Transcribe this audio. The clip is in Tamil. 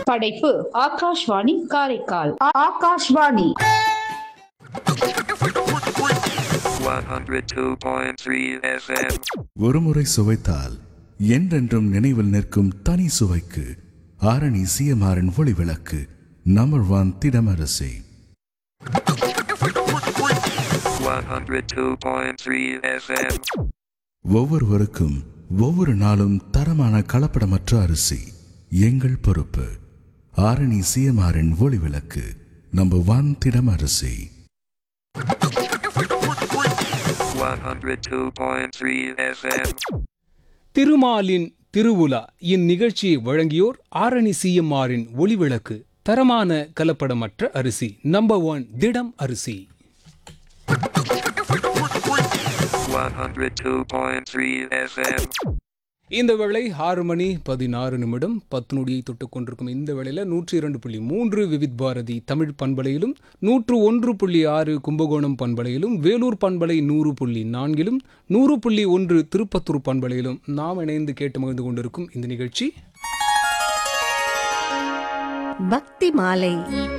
படைப்பு ஆகாஷ்வாணி காரைக்கால் ஆகாஷ்வாணி 102.3 FM. ஒருமுறை சுவைத்தால் என்றென்றும் நினைவில் நிற்கும் தனி சுவைக்கு ஆரணி சிஎம்ஆரின் ஒளி விளக்கு நம்பர் ஒன் திடமரசி 102.3 FM. ஒவ்வொருவருக்கும் ஒவ்வொரு நாளும் தரமான கலப்படமற்ற அரிசி எங்கள் பொறுப்பு ஆரணி சிஎம்ஆரின் ஒளி விளக்கு நம்பர் ஒன் திடமரசி 102.3 FM. திருமாலின் திருவுலா இந்நிகழ்ச்சியை வழங்கியோர் ஆரணி சிஎம்ஆரின் ஒளிவிளக்கு தரமான கலப்படமற்ற அரிசி நம்பர் ஒன் திடம் அரிசி 102.3 FM. இந்த வேளை ஆறு மணி பதினாறு நிமிடம் பத்து நொடியை தொட்டுக் கொண்டிருக்கும் இந்த வேளையில் நூற்றி இரண்டு புள்ளி மூன்று விவித் பாரதி தமிழ் பண்பலையிலும் நூற்று ஒன்று புள்ளி ஆறு கும்பகோணம் பண்பலையிலும் வேலூர் பண்பலை நூறு புள்ளி நான்கிலும் நூறு புள்ளி ஒன்று திருப்பத்தூர் பண்பலையிலும் நாம் இணைந்து கேட்டு மகிழ்ந்து கொண்டிருக்கும் இந்த நிகழ்ச்சி பக்தி மாலை